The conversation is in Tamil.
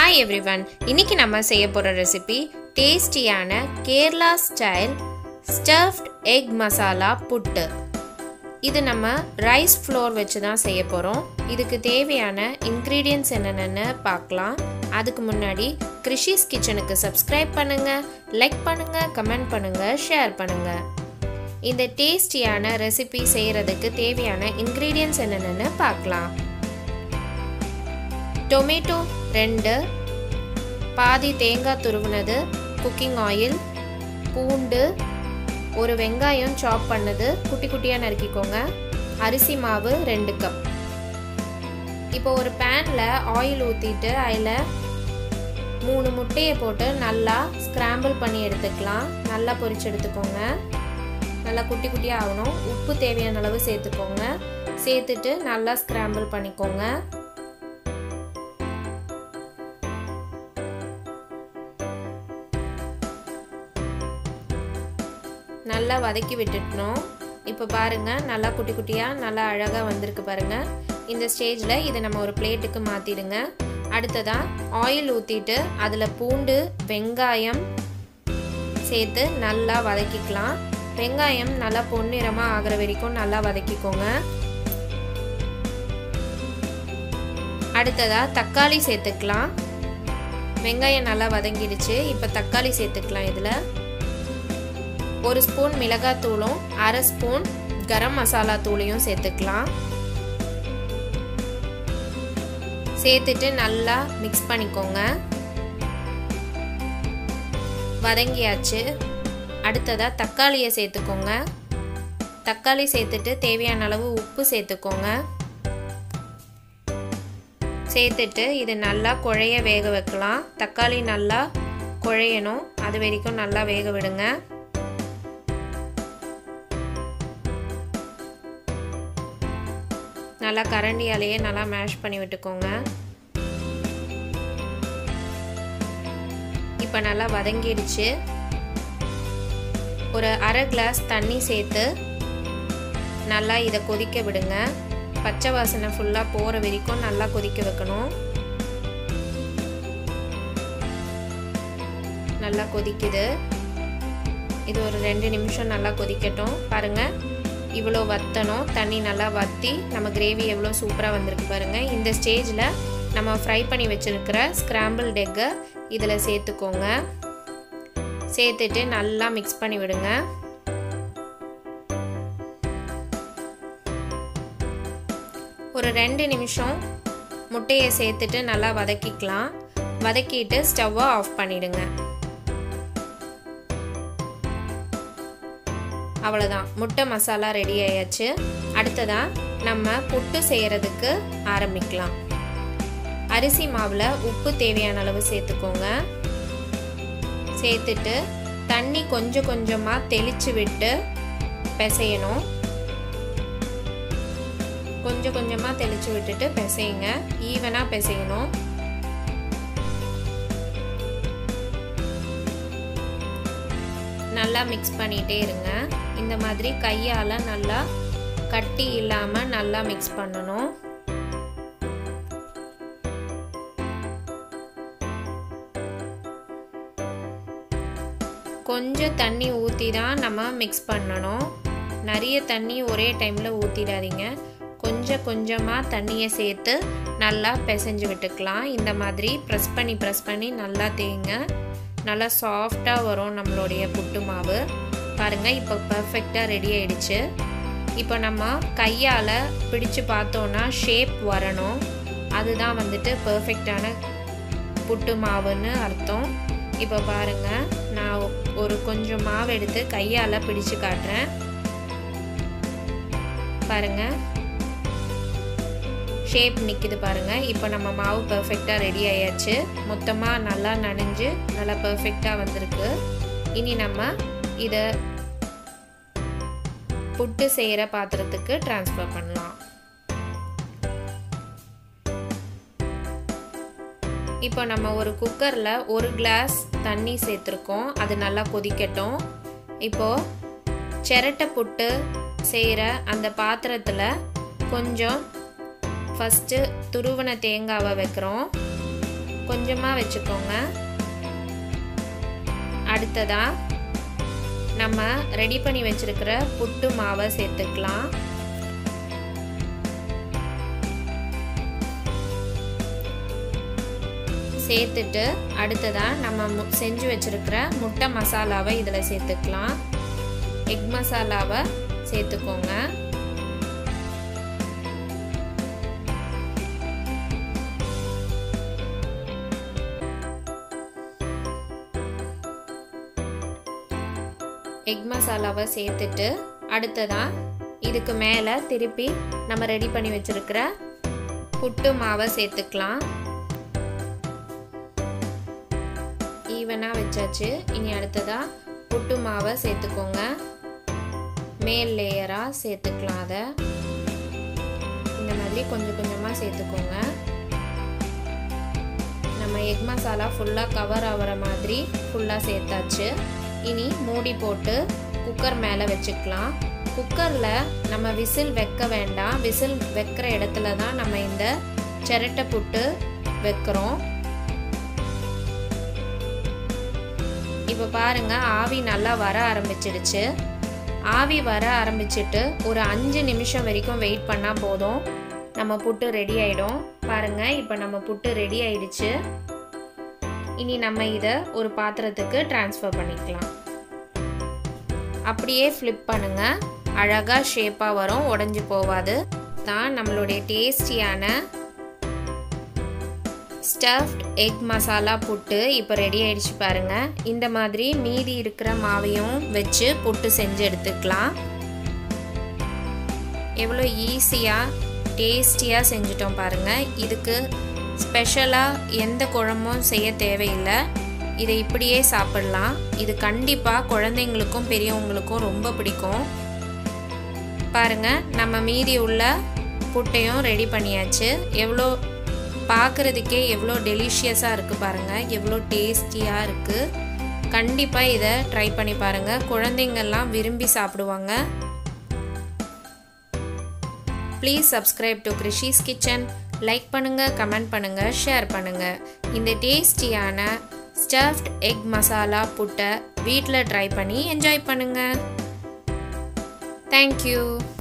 ஹாய் எவ்ரிவன் இன்னைக்கு நம்ம செய்ய போகிற ரெசிபி டேஸ்டியான Kerala style stuffed egg masala puttu இது நம்ம ரைஸ் ஃப்ளோர் வச்சு தான் செய்ய போகிறோம் இதுக்கு தேவையான இன்க்ரீடியன்ட்ஸ் என்னென்னு பார்க்கலாம் அதுக்கு முன்னாடி கிருஷிஸ் கிச்சனுக்கு சப்ஸ்கிரைப் பண்ணுங்கள் லைக் பண்ணுங்கள் கமெண்ட் பண்ணுங்கள் ஷேர் பண்ணுங்கள் இந்த டேஸ்டியான ரெசிபி செய்கிறதுக்கு தேவையான இன்க்ரீடியன்ட்ஸ் என்னென்னு பார்க்கலாம் டொமேட்டோ ரெண்டு பாதி தேங்காய் துருவினது குக்கிங் ஆயில் பூண்டு ஒரு வெங்காயம் சாப் பண்ணது குட்டி குட்டியாக நறுக்கிக்கோங்க அரிசி மாவு ரெண்டு கப் இப்போ ஒரு பேனில் ஆயில் ஊற்றிட்டு அதில் மூணு முட்டையை போட்டு நல்லா ஸ்க்ராம்பிள் பண்ணி எடுத்துக்கலாம் நல்லா பொரிச்சு எடுத்துக்கோங்க நல்லா குட்டி குட்டியாக ஆகணும் உப்பு தேவையான அளவு சேர்த்துக்கோங்க சேர்த்துட்டு நல்லா ஸ்க்ராம்பிள் பண்ணிக்கோங்க நல்லா வதக்கி விட்டுட்டணும் இப்போ பாருங்கள் நல்லா குட்டி குட்டியாக நல்லா அழகாக வந்திருக்கு பாருங்கள் இந்த ஸ்டேஜில் இதை நம்ம ஒரு பிளேட்டுக்கு மாற்றிடுங்க அடுத்ததாக ஆயில் ஊற்றிட்டு அதில் பூண்டு வெங்காயம் சேர்த்து நல்லா வதக்கிக்கலாம் வெங்காயம் நல்லா பொன்னிறமாக ஆகிற வரைக்கும் நல்லா வதக்கிக்கோங்க அடுத்ததாக தக்காளி சேர்த்துக்கலாம் வெங்காயம் நல்லா வதங்கிடுச்சு இப்போ தக்காளி சேர்த்துக்கலாம் இதில் ஒரு ஸ்பூன் மிளகாத்தூளும் அரை ஸ்பூன் கரம் மசாலா தூளையும் சேர்த்துக்கலாம் சேர்த்துட்டு நல்லா மிக்ஸ் பண்ணிக்கோங்க வதங்கியாச்சு அடுத்ததாக தக்காளியை சேர்த்துக்கோங்க தக்காளி சேர்த்துட்டு தேவையான அளவு உப்பு சேர்த்துக்கோங்க சேர்த்துட்டு இது நல்லா குழைய வேக வைக்கலாம் தக்காளி நல்லா குழையணும் அது வரைக்கும் நல்லா வேக விடுங்க நல்லா கரண்டியாலேயே நல்லா மேஷ் பண்ணி விட்டுக்கோங்க இப்போ நல்லா வதங்கிடுச்சு ஒரு அரை கிளாஸ் தண்ணி சேர்த்து நல்லா இதை கொதிக்க விடுங்க பச்சை வாசனை ஃபுல்லாக போகிற வரைக்கும் நல்லா கொதிக்க வைக்கணும் நல்லா கொதிக்குது இது ஒரு ரெண்டு நிமிஷம் நல்லா கொதிக்கட்டும் பாருங்கள் இவ்வளோ வத்தணும் தண்ணி நல்லா வற்றி நம்ம கிரேவி எவ்வளோ சூப்பராக வந்திருக்கு பாருங்கள் இந்த ஸ்டேஜில் நம்ம ஃப்ரை பண்ணி வச்சுருக்கிற ஸ்க்ராம்பிள் டெக்கை இதில் சேர்த்துக்கோங்க சேர்த்துட்டு நல்லா மிக்ஸ் பண்ணி விடுங்க ஒரு ரெண்டு நிமிஷம் முட்டையை சேர்த்துட்டு நல்லா வதக்கிக்கலாம் வதக்கிட்டு ஸ்டவ்வை ஆஃப் பண்ணிடுங்க அவ்வளோதான் முட்டை மசாலா ரெடி ஆயாச்சு அடுத்ததாக நம்ம புட்டு செய்கிறதுக்கு ஆரம்பிக்கலாம் அரிசி மாவில் உப்பு தேவையான அளவு சேர்த்துக்கோங்க சேர்த்துட்டு தண்ணி கொஞ்சம் கொஞ்சமாக தெளித்து விட்டு பிசையணும் கொஞ்சம் கொஞ்சமாக தெளித்து விட்டுட்டு பிசையுங்க ஈவனாக பிசையணும் நல்லா மிக்ஸ் பண்ணிகிட்டே இருங்க இந்த மாதிரி கையால் நல்லா கட்டி இல்லாமல் நல்லா மிக்ஸ் பண்ணணும் கொஞ்சம் தண்ணி ஊற்றி தான் நம்ம மிக்ஸ் பண்ணணும் நிறைய தண்ணி ஒரே டைமில் ஊற்றிடாதீங்க கொஞ்சம் கொஞ்சமாக தண்ணியை சேர்த்து நல்லா பிசைஞ்சு விட்டுக்கலாம் இந்த மாதிரி ப்ரெஸ் பண்ணி ப்ரெஸ் பண்ணி நல்லா தேங்க நல்லா சாஃப்டாக வரும் நம்மளுடைய புட்டு மாவு பாருங்கள் இப்போ பர்ஃபெக்டாக ரெடி ஆயிடுச்சு இப்போ நம்ம கையால் பிடிச்சு பார்த்தோன்னா ஷேப் வரணும் அதுதான் வந்துட்டு பர்ஃபெக்டான புட்டு மாவுன்னு அர்த்தம் இப்போ பாருங்கள் நான் ஒரு கொஞ்சம் மாவு எடுத்து கையால் பிடிச்சு காட்டுறேன் பாருங்கள் ஷேப் நிற்கிது பாருங்கள் இப்போ நம்ம மாவு பர்ஃபெக்டாக ரெடி ஆயாச்சு மொத்தமாக நல்லா நனைஞ்சு நல்லா பர்ஃபெக்டாக வந்திருக்கு இனி நம்ம இதை புட்டு செய்கிற பாத்திரத்துக்கு டிரான்ஸ்ஃபர் பண்ணலாம் இப்போ நம்ம ஒரு குக்கரில் ஒரு கிளாஸ் தண்ணி சேர்த்துருக்கோம் அது நல்லா கொதிக்கட்டும் இப்போது சிரட்டை புட்டு செய்கிற அந்த பாத்திரத்தில் கொஞ்சம் ஃபஸ்ட்டு துருவன தேங்காவை வைக்கிறோம் கொஞ்சமாக வச்சுக்கோங்க அடுத்ததாக நம்ம ரெடி பண்ணி வச்சுருக்கிற புட்டு மாவை சேர்த்துக்கலாம் சேர்த்துட்டு அடுத்ததாக நம்ம செஞ்சு வச்சுருக்கிற முட்டை மசாலாவை இதில் சேர்த்துக்கலாம் எக் மசாலாவை சேர்த்துக்கோங்க எக் மசாலாவை சேர்த்துட்டு அடுத்ததாக இதுக்கு மேலே திருப்பி நம்ம ரெடி பண்ணி வச்சுருக்கிற புட்டு மாவை சேர்த்துக்கலாம் ஈவனாக வச்சாச்சு இனி அடுத்ததாக புட்டு மாவை சேர்த்துக்கோங்க மேல் லேயராக சேர்த்துக்கலாம் அதை இந்த மாதிரி கொஞ்சம் கொஞ்சமாக சேர்த்துக்கோங்க நம்ம எக் மசாலா ஃபுல்லாக கவர் ஆகிற மாதிரி ஃபுல்லாக சேர்த்தாச்சு இனி மூடி போட்டு குக்கர் மேலே வச்சுக்கலாம் குக்கரில் நம்ம விசில் வைக்க வேண்டாம் விசில் வைக்கிற இடத்துல தான் நம்ம இந்த சிரட்டை புட்டு வைக்கிறோம் இப்போ பாருங்க ஆவி நல்லா வர ஆரம்பிச்சிடுச்சு ஆவி வர ஆரம்பிச்சிட்டு ஒரு அஞ்சு நிமிஷம் வரைக்கும் வெயிட் பண்ணால் போதும் நம்ம புட்டு ரெடி ஆகிடும் பாருங்க இப்போ நம்ம புட்டு ரெடி ஆயிடுச்சு இனி நம்ம இதை ஒரு பாத்திரத்துக்கு டிரான்ஸ்ஃபர் பண்ணிக்கலாம் அப்படியே ஃப்ளிப் பண்ணுங்க அழகாக ஷேப்பாக வரும் உடஞ்சி போகாது தான் நம்மளுடைய டேஸ்டியான ஸ்டஃப்ட் எக் மசாலா புட்டு இப்போ ரெடி ஆயிடுச்சு பாருங்க இந்த மாதிரி மீதி இருக்கிற மாவையும் வச்சு புட்டு செஞ்சு எடுத்துக்கலாம் எவ்வளோ ஈஸியாக டேஸ்டியாக செஞ்சிட்டோம் பாருங்க இதுக்கு ஸ்பெஷலாக எந்த குழம்பும் செய்ய தேவையில்லை இதை இப்படியே சாப்பிடலாம் இது கண்டிப்பாக குழந்தைங்களுக்கும் பெரியவங்களுக்கும் ரொம்ப பிடிக்கும் பாருங்க நம்ம மீதி உள்ள புட்டையும் ரெடி பண்ணியாச்சு எவ்வளோ பார்க்குறதுக்கே எவ்வளோ டெலிஷியஸாக இருக்குது பாருங்கள் எவ்வளோ டேஸ்டியாக இருக்குது கண்டிப்பாக இதை ட்ரை பண்ணி பாருங்கள் குழந்தைங்கள்லாம் விரும்பி சாப்பிடுவாங்க please subscribe to Krishi's kitchen like பண்ணுங்கள் கமெண்ட் பண்ணுங்கள் ஷேர் பண்ணுங்கள் இந்த டேஸ்டியான ஸ்டஃப்ட் எக் மசாலா புட்டை வீட்டில் ட்ரை பண்ணி என்ஜாய் பண்ணுங்கள் தேங்க்யூ